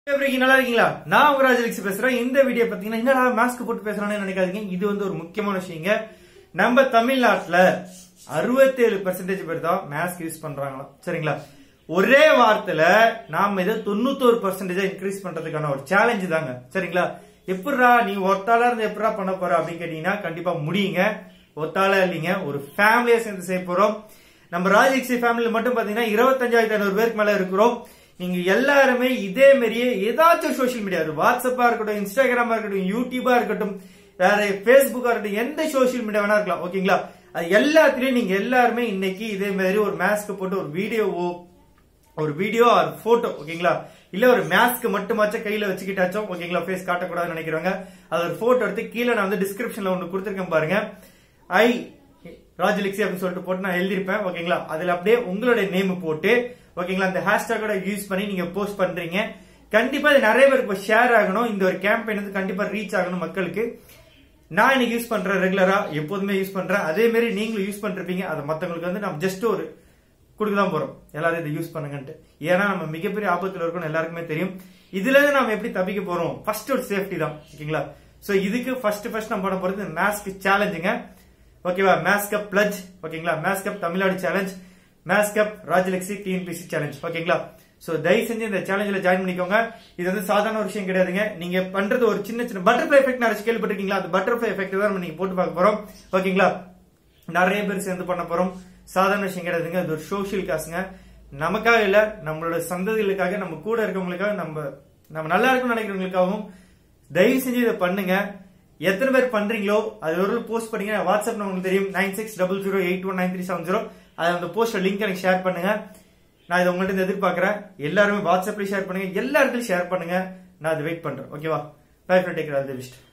எப்படி இருக்கீங்க? நல்லா இருக்கீங்களா நான் உங்க ராஜலட்சுமி பேசுறேன் இந்த வீடியோ பாத்தீங்கன்னா என்னடா மாஸ்க் போட்டு பேசுறானே நினைக்காதீங்க இது வந்து ஒரு முக்கியமான விஷயங்க நம்ம தமிழ்நாட்டுல 67% பர்சன்டேஜ் பேர் தான் மாஸ்க் யூஸ் பண்றாங்களாம் சரிங்களா ஒரே வாரத்துல நாம இதை தொண்ணூத்தோரு பர்சன்டேஜ் இன்க்ரீஸ் பண்றதுக்கான ஒரு சேலஞ்சு தாங்க சரிங்களா எப்படிடா நீ ஒத்தாளா இருந்து எப்படிடா பண்ண போற அப்படின்னு கேட்டீங்கன்னா கண்டிப்பா முடியுங்க ஒத்தாளா இல்லைங்க ஒரு ஃபேமிலியா சேர்ந்து செய்ய போறோம் நம்ம ராஜெக்ஸி ஃபேமிலில மட்டும் பாத்தீங்கன்னா இருபத்தஞ்சாயிரத்தி ஐநூறு பேருக்கு மேல இருக்கிறோம் நீங்க எல்லாருமே இதே மாதிரியே ஏதாச்சும் சோஷியல் மீடியா வாட்ஸ்அப்பா இருக்கட்டும் இன்ஸ்டாகிராமா இருக்கட்டும் யூடியூபா இருக்கட்டும் வேற பேஸ்புக்கா இருக்கட்டும் எந்த சோஷியல் மீடியா வேணா இருக்கலாம் ஓகேங்களா அது எல்லாத்துலயும் நீங்க எல்லாருமே இன்னைக்கு இதே மாதிரி ஒரு மாஸ்க் போட்டு ஒரு வீடியோவோ ஒரு வீடியோ ஒரு போட்டோ ஓகேங்களா இல்ல ஒரு மாஸ்க் மட்டுமாச்சும் கையில வச்சுக்கிட்டாச்சும் ஓகேங்களா ஃபேஸ் காட்டக்கூடாதுன்னு நினைக்கிறவங்க அது ஒரு போட்டோ எடுத்து கீழே நான் வந்து டிஸ்கிரிப்ஷன்ல ஒன்னு கொடுத்துருக்கேன் பாருங்க ஐ ராஜலிக்ஸி அப்படின்னு சொல்லிட்டு போட்டு நான் எழுதிருப்பேன் ஓகேங்களா அதுல அப்படியே உங்களுடைய நேம் போட்டு ஓகேங்களா அந்த ஹேஷ்டாகோட யூஸ் பண்ணி நீங்க போஸ்ட் பண்றீங்க கண்டிப்பா இது நிறைய பேருக்கு ஷேர் ஆகணும் இந்த ஒரு கேம்பெயின் வந்து கண்டிப்பா ரீச் ஆகணும் மக்களுக்கு நான் இன்னைக்கு யூஸ் பண்றேன் ரெகுலரா எப்போதுமே யூஸ் பண்றேன் அதே மாதிரி நீங்களும் யூஸ் பண்ணிருப்பீங்க அதை மத்தவங்களுக்கு வந்து நம்ம ஜஸ்ட் ஒரு கொடுக்க தான் போறோம் எல்லாரும் இதை யூஸ் பண்ணுங்கன்ட்டு ஏன்னா நம்ம மிகப்பெரிய ஆபத்துல இருக்கணும் எல்லாருக்குமே தெரியும் இதுல இருந்து நம்ம எப்படி தப்பிக்க போறோம் ஃபர்ஸ்ட் ஒரு சேஃப்டி தான் ஓகேங்களா சோ இதுக்கு ஃபர்ஸ்ட் ஃபர்ஸ்ட் நம்ம பண்ண போறது மாஸ்க் சேலஞ்சுங்க ஓகேவா மேஸ்கப் பிளஜ் ஓகேங்களா மேஸ்கப் தமிழ்நாடு சேலஞ்ச் மேஸ்கப் ராஜலக்ஸி டிஎன்பிசி சேலஞ்ச் ஓகேங்களா சோ தயவு செஞ்சு இந்த சேலஞ்சில ஜாயின் பண்ணிக்கோங்க இது வந்து சாதாரண ஒரு விஷயம் கிடையாதுங்க நீங்க பண்றது ஒரு சின்ன சின்ன பட்டர்ஃபிளை எஃபெக்ட் நிறைய கேள்விப்பட்டிருக்கீங்களா அந்த பட்டர்ஃபிளை எஃபெக்ட் தான் நம்ம நீங்க போட்டு பார்க்க போறோம் ஓகேங்களா நிறைய பேர் சேர்ந்து பண்ண போறோம் சாதாரண விஷயம் கிடையாதுங்க இது ஒரு சோஷியல் காசுங்க நமக்காக இல்ல நம்மளோட சந்ததிகளுக்காக நம்ம கூட இருக்கவங்களுக்காக நம்ம நம்ம நல்லா இருக்கணும்னு நினைக்கிறவங்களுக்காகவும் தயவு செஞ்சு இதை பண்ணுங்க எத்தனை பேர் பண்றீங்களோ அது ஒரு போஸ்ட் பண்ணீங்க வாட்ஸ்அப் உங்களுக்கு தெரியும் nine six double zero eight one nine three seven zero அது அந்த போஸ்ட் லிங்க் எனக்கு ஷேர் பண்ணுங்க நான் இதை உங்கள்கிட்ட எதிர்பார்க்கறேன் எல்லாருமே வாட்ஸ்அப்ல ஷேர் பண்ணுங்க எல்லா இடத்துலயும் ஷேர் பண்ணுங்க நான் அதை வெயிட் பண்றேன் ஓகேவா bye friend take all the best